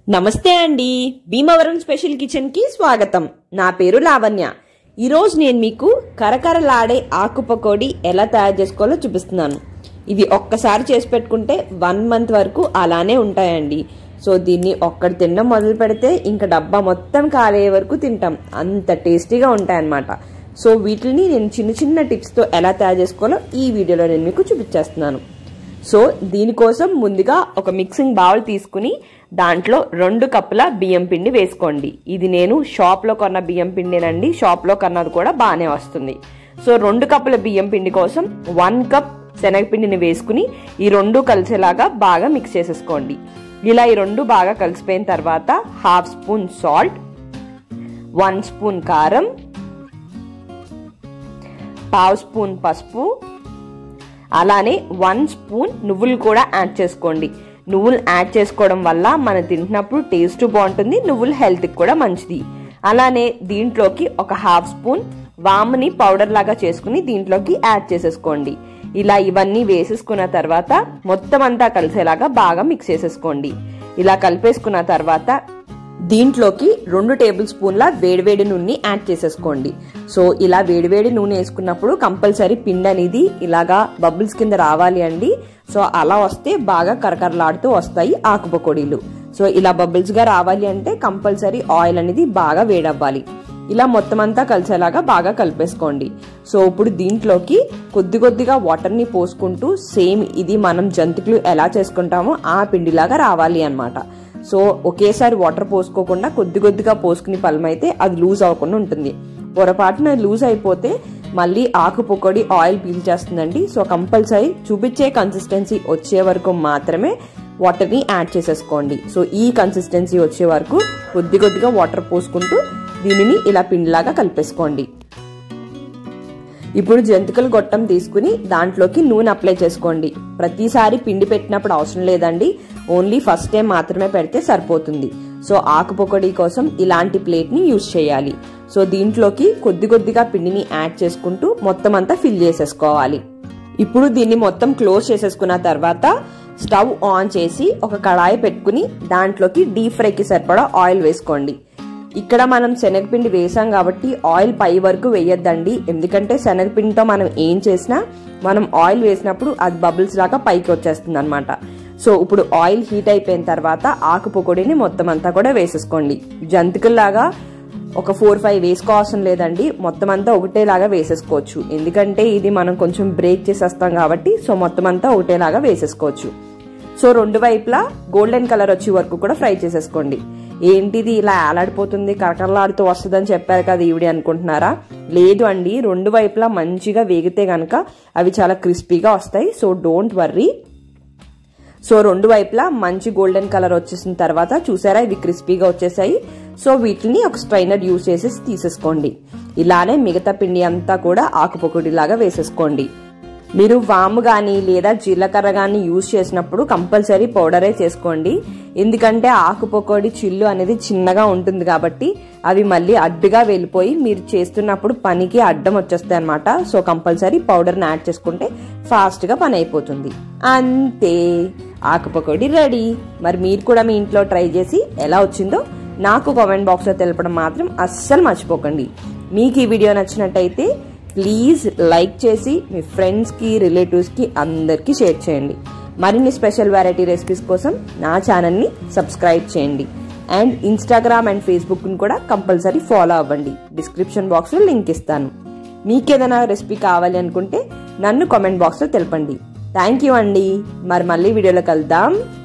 నమస్తే అండి Bhimavaram special kitchen కి స్వాగతం నా పేరు లావణ్య ఈరోజు నేను మీకు కరకరలాడే ఆకు పకోడీ ఎలా తయారు చేసుకోవాలో చూపిస్తున్నాను ఇది ఒక్కసారి చేసి పెట్టుకుంటే వన్ మంత్ వరకు అలానే ఉంటాయండి సో దీన్ని ఒక్కటి తినడం మొదలు పెడితే ఇంకా డబ్బా మొత్తం కాలే వరకు తింటాం అంత టేస్టీగా ఉంటాయన్నమాట సో వీటిని నేను చిన్న చిన్న టిప్స్తో ఎలా తయారు చేసుకోవాలో ఈ వీడియోలో నేను మీకు చూపించేస్తున్నాను సో దీనికోసం ముందుగా ఒక మిక్సింగ్ బౌల్ తీసుకుని దాంట్లో రెండు కప్పుల బియ్యం పిండి వేసుకోండి ఇది నేను షాప్లో కొన్న బియ్యం పిండినండి షాప్లో కొన్నది కూడా బాగానే వస్తుంది సో రెండు కప్పుల బియ్యం పిండి కోసం వన్ కప్ శనగపిండిని వేసుకుని ఈ రెండు కలిసేలాగా బాగా మిక్స్ చేసేసుకోండి ఇలా ఈ రెండు బాగా కలిసిపోయిన తర్వాత half spoon salt one spoon కారం పావు స్పూన్ పసుపు అలానే వన్ స్పూన్ నువ్వులు కూడా యాడ్ చేసుకోండి నువ్వులు యాడ్ చేసుకోవడం వల్ల మనం తింటున్నప్పుడు టేస్ట్ బాగుంటుంది నువ్వులు హెల్త్కి కూడా మంచిది అలానే దీంట్లోకి ఒక హాఫ్ స్పూన్ వాముని పౌడర్ లాగా చేసుకుని దీంట్లోకి యాడ్ చేసేసుకోండి ఇలా ఇవన్నీ వేసేసుకున్న తర్వాత మొత్తం అంతా కలిసేలాగా బాగా మిక్స్ చేసేసుకోండి ఇలా కలిపేసుకున్న తర్వాత దీంట్లోకి రెండు టేబుల్ స్పూన్ల వేడివేడి నూనె యాడ్ చేసేసుకోండి సో ఇలా వేడివేడి నూనె వేసుకున్నప్పుడు కంపల్సరీ పిండి అనేది ఇలాగా బబుల్స్ కింద రావాలి అండి సో అలా వస్తే బాగా కరకరలాడుతూ వస్తాయి ఆకు పకోడీలు సో ఇలా బబుల్స్గా రావాలి అంటే కంపల్సరీ ఆయిల్ అనేది బాగా వేడవ్వాలి ఇలా మొత్తం అంతా కలిసేలాగా బాగా కలిపేసుకోండి సో ఇప్పుడు దీంట్లోకి కొద్ది కొద్దిగా వాటర్ని పోసుకుంటూ సేమ్ ఇది మనం జంతికలు ఎలా చేసుకుంటామో ఆ పిండిలాగా రావాలి అనమాట సో ఒకేసారి వాటర్ పోసుకోకుండా కొద్ది కొద్దిగా పోసుకుని పలమైతే అది లూజ్ అవ్వకుండా ఉంటుంది పొరపాటున లూజ్ అయిపోతే మళ్ళీ ఆకు పొక్కడి ఆయిల్ పీల్చేస్తుందండి సో కంపల్సరీ చూపించే కన్సిస్టెన్సీ వచ్చే వరకు మాత్రమే వాటర్ని యాడ్ చేసేసుకోండి సో ఈ కన్సిస్టెన్సీ వచ్చే వరకు కొద్ది కొద్దిగా వాటర్ పోసుకుంటూ దీనిని ఇలా పిండిలాగా కలిపేసుకోండి ఇప్పుడు జంతికలు గొట్టం తీసుకుని దాంట్లోకి నూనె అప్లై చేసుకోండి ప్రతిసారి పిండి పెట్టినప్పుడు అవసరం లేదండి ఓన్లీ ఫస్ట్ టైం మాత్రమే పెడితే సరిపోతుంది సో ఆకు పొకడి కోసం ఇలాంటి ప్లేట్ని యూజ్ చేయాలి సో దీంట్లోకి కొద్ది కొద్దిగా పిండిని యాడ్ చేసుకుంటూ మొత్తం అంతా ఫిల్ చేసేసుకోవాలి ఇప్పుడు దీన్ని మొత్తం క్లోజ్ చేసేసుకున్న తర్వాత స్టవ్ ఆన్ చేసి ఒక కడాయి పెట్టుకుని దాంట్లోకి డీప్ ఫ్రైకి సరిపడా ఆయిల్ వేసుకోండి ఇక్కడ మనం శనగపిండి వేసాం కాబట్టి ఆయిల్ పై వరకు వేయొద్దండి ఎందుకంటే శనగపిండితో మనం ఏం చేసినా మనం ఆయిల్ వేసినప్పుడు అది బబుల్స్ లాగా పైకి వచ్చేస్తుంది అనమాట సో ఇప్పుడు ఆయిల్ హీట్ అయిపోయిన తర్వాత ఆకు పొకొడిని మొత్తం అంతా కూడా వేసేసుకోండి జంతికల్లాగా ఒక ఫోర్ ఫైవ్ వేసుకోవాల్సిన లేదండి మొత్తం అంతా ఒకటేలాగా వేసేసుకోవచ్చు ఎందుకంటే ఇది మనం కొంచెం బ్రేక్ చేసేస్తాం కాబట్టి సో మొత్తం అంతా ఒకటేలాగా వేసేసుకోవచ్చు సో రెండు వైపులా గోల్డెన్ కలర్ వచ్చే వరకు కూడా ఫ్రై చేసేసుకోండి ఏంటిది ఇలా ఏలాడిపోతుంది కరకరలాడుతూ వస్తుందని చెప్పారు కదా ఈవిడి అనుకుంటున్నారా లేదు అండి రెండు వైపులా మంచిగా వేగితే గనక అవి చాలా క్రిస్పీగా వస్తాయి సో డోంట్ వర్రీ సో రెండు వైపులా మంచి గోల్డెన్ కలర్ వచ్చేసిన తర్వాత చూసారా ఇవి క్రిస్పీగా వచ్చేసాయి సో వీటిని ఒక స్ట్రైనర్ యూజ్ చేసేసి తీసేసుకోండి ఇలానే మిగతా పిండి అంతా కూడా ఆకుపొకుడిలాగా వేసేసుకోండి మీరు వాము కానీ లేదా జీలకర్ర కానీ యూజ్ చేసినప్పుడు కంపల్సరీ పౌడరే చేసుకోండి ఎందుకంటే ఆకు పకోడి చిల్లు అనేది చిన్నగా ఉంటుంది కాబట్టి అవి మళ్ళీ అడ్డుగా వెళ్ళిపోయి మీరు చేస్తున్నప్పుడు పనికి అడ్డం వచ్చేస్తాయి అనమాట సో కంపల్సరీ పౌడర్ని యాడ్ చేసుకుంటే ఫాస్ట్గా పని అయిపోతుంది అంతే ఆకు పకోడి రెడీ మరి మీరు కూడా మీ ఇంట్లో ట్రై చేసి ఎలా వచ్చిందో నాకు కామెంట్ బాక్స్లో తెలపడం మాత్రం అస్సలు మర్చిపోకండి మీకు ఈ వీడియో నచ్చినట్టయితే ప్లీజ్ లైక్ చేసి మీ ఫ్రెండ్స్కి రిలేటివ్స్కి అందరికీ షేర్ చేయండి మరిన్ని స్పెషల్ వెరైటీ రెసిపీస్ కోసం నా ఛానల్ని సబ్స్క్రైబ్ చేయండి అండ్ ఇన్స్టాగ్రామ్ అండ్ ఫేస్బుక్ని కూడా కంపల్సరీ ఫాలో అవ్వండి డిస్క్రిప్షన్ బాక్స్లో లింక్ ఇస్తాను మీకేదైనా రెసిపీ కావాలి అనుకుంటే నన్ను కామెంట్ బాక్స్లో తెలపండి థ్యాంక్ యూ అండి మరి మళ్ళీ వీడియోలో కలుద్దాం